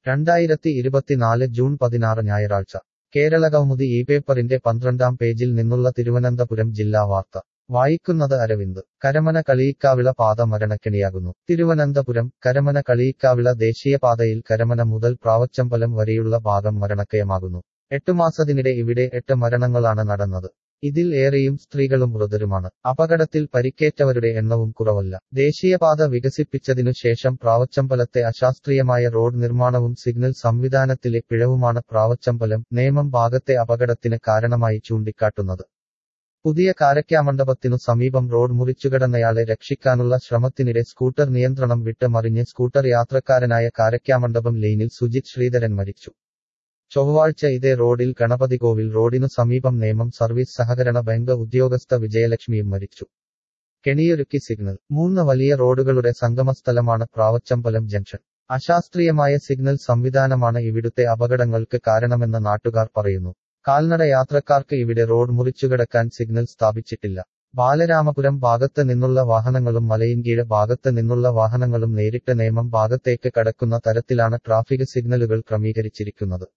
രണ്ടായിരത്തി ഇരുപത്തിനാല് ജൂൺ പതിനാറ് ഞായറാഴ്ച കേരളകൗമുദി ഈ പേപ്പറിന്റെ പന്ത്രണ്ടാം പേജിൽ നിന്നുള്ള തിരുവനന്തപുരം ജില്ലാ വാർത്ത വായിക്കുന്നത് അരവിന്ദ് കരമന കളിയിക്കാവിള പാത മരണക്കെണിയാകുന്നു തിരുവനന്തപുരം കരമന കളിയിക്കാവിള ദേശീയപാതയിൽ കരമന മുതൽ പ്രാവച്ചമ്പലം വരെയുള്ള ഭാഗം മരണക്കയമാകുന്നു എട്ടു മാസത്തിനിടെ ഇവിടെ എട്ട് മരണങ്ങളാണ് നടന്നത് ഇതിൽ ഏറെയും സ്ത്രീകളും വൃതരുമാണ് അപകടത്തിൽ പരിക്കേറ്റവരുടെ എണ്ണവും കുറവല്ല ദേശീയപാത വികസിപ്പിച്ചതിനു ശേഷം പ്രാവച്ചമ്പലത്തെ അശാസ്ത്രീയമായ റോഡ് നിർമ്മാണവും സിഗ്നൽ സംവിധാനത്തിലെ പിഴവുമാണ് പ്രാവച്ചമ്പലം നേമം ഭാഗത്തെ അപകടത്തിന് കാരണമായി ചൂണ്ടിക്കാട്ടുന്നത് പുതിയ കാരക്കാമണ്ഡപത്തിനു സമീപം റോഡ് മുറിച്ചുകടന്നയാളെ രക്ഷിക്കാനുള്ള ശ്രമത്തിനിടെ സ്കൂട്ടർ നിയന്ത്രണം വിട്ട് മറിഞ്ഞ് സ്കൂട്ടർ യാത്രക്കാരനായ കാരക്കാമണ്ഡപം ലൈനിൽ സുജിത് ശ്രീധരൻ മരിച്ചു ചൊവ്വാഴ്ച ഇതേ റോഡിൽ ഗണപതികോവിൽ റോഡിനു സമീപം നേമം സർവീസ് സഹകരണ ബാങ്ക് ഉദ്യോഗസ്ഥ വിജയലക്ഷ്മിയും മരിച്ചു കെണിയൊരുക്കി സിഗ്നൽ മൂന്ന് വലിയ റോഡുകളുടെ സംഗമസ്ഥലമാണ് പ്രാവച്ചമ്പലം ജംഗ്ഷൻ അശാസ്ത്രീയമായ സിഗ്നൽ സംവിധാനമാണ് ഇവിടുത്തെ അപകടങ്ങൾക്ക് കാരണമെന്ന് നാട്ടുകാർ പറയുന്നു കാൽനട യാത്രക്കാർക്ക് ഇവിടെ റോഡ് മുറിച്ചുകിടക്കാൻ സിഗ്നൽ സ്ഥാപിച്ചിട്ടില്ല ബാലരാമപുരം ഭാഗത്ത് നിന്നുള്ള വാഹനങ്ങളും മലയിൻകീഴ് ഭാഗത്ത് നിന്നുള്ള വാഹനങ്ങളും നേരിട്ട് നേമം ഭാഗത്തേക്ക് കടക്കുന്ന തരത്തിലാണ് ട്രാഫിക് സിഗ്നലുകൾ ക്രമീകരിച്ചിരിക്കുന്നത്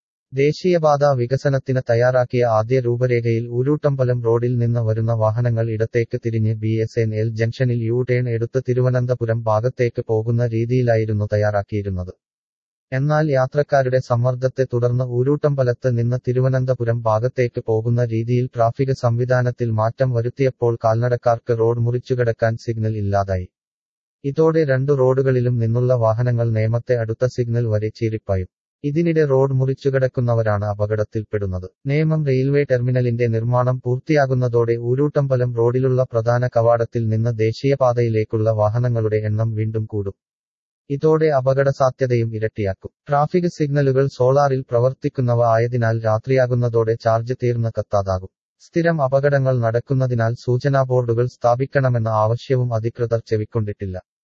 ദേശീയപാത വികസനത്തിന് തയ്യാറാക്കിയ ആദ്യ രൂപരേഖയിൽ ഊരൂട്ടമ്പലം റോഡിൽ നിന്ന് വരുന്ന വാഹനങ്ങൾ ഇടത്തേക്ക് തിരിഞ്ഞ് ബി എസ് എൻ എൽ ജംഗ്ഷനിൽ യു ടേൺ എടുത്ത് തിരുവനന്തപുരം ഭാഗത്തേക്ക് പോകുന്ന രീതിയിലായിരുന്നു തയ്യാറാക്കിയിരുന്നത് എന്നാൽ യാത്രക്കാരുടെ സമ്മർദ്ദത്തെ തുടർന്ന് ഊരൂട്ടമ്പലത്ത് നിന്ന് തിരുവനന്തപുരം ഭാഗത്തേക്ക് പോകുന്ന രീതിയിൽ ട്രാഫിക് സംവിധാനത്തിൽ മാറ്റം വരുത്തിയപ്പോൾ കാൽനടക്കാർക്ക് റോഡ് മുറിച്ചുകിടക്കാൻ സിഗ്നൽ ഇല്ലാതായി ഇതോടെ രണ്ടു റോഡുകളിലും നിന്നുള്ള വാഹനങ്ങൾ നേമത്തെ അടുത്ത സിഗ്നൽ വരെ ചീറിപ്പായും ഇതിനിടെ റോഡ് മുറിച്ചുകിടക്കുന്നവരാണ് അപകടത്തിൽപ്പെടുന്നത് നേമം റെയിൽവേ ടെർമിനലിന്റെ നിർമ്മാണം പൂർത്തിയാകുന്നതോടെ ഊരൂട്ടമ്പലം റോഡിലുള്ള പ്രധാന കവാടത്തിൽ നിന്ന് ദേശീയപാതയിലേക്കുള്ള വാഹനങ്ങളുടെ എണ്ണം വീണ്ടും കൂടും ഇതോടെ അപകട സാധ്യതയും ഇരട്ടിയാക്കും ട്രാഫിക് സിഗ്നലുകൾ സോളാറിൽ പ്രവർത്തിക്കുന്നവ ആയതിനാൽ രാത്രിയാകുന്നതോടെ ചാർജ് തീർന്ന് കത്താതാകും സ്ഥിരം അപകടങ്ങൾ നടക്കുന്നതിനാൽ സൂചനാ ബോർഡുകൾ സ്ഥാപിക്കണമെന്ന ആവശ്യവും അധികൃതർ ചെവിക്കൊണ്ടിട്ടില്ല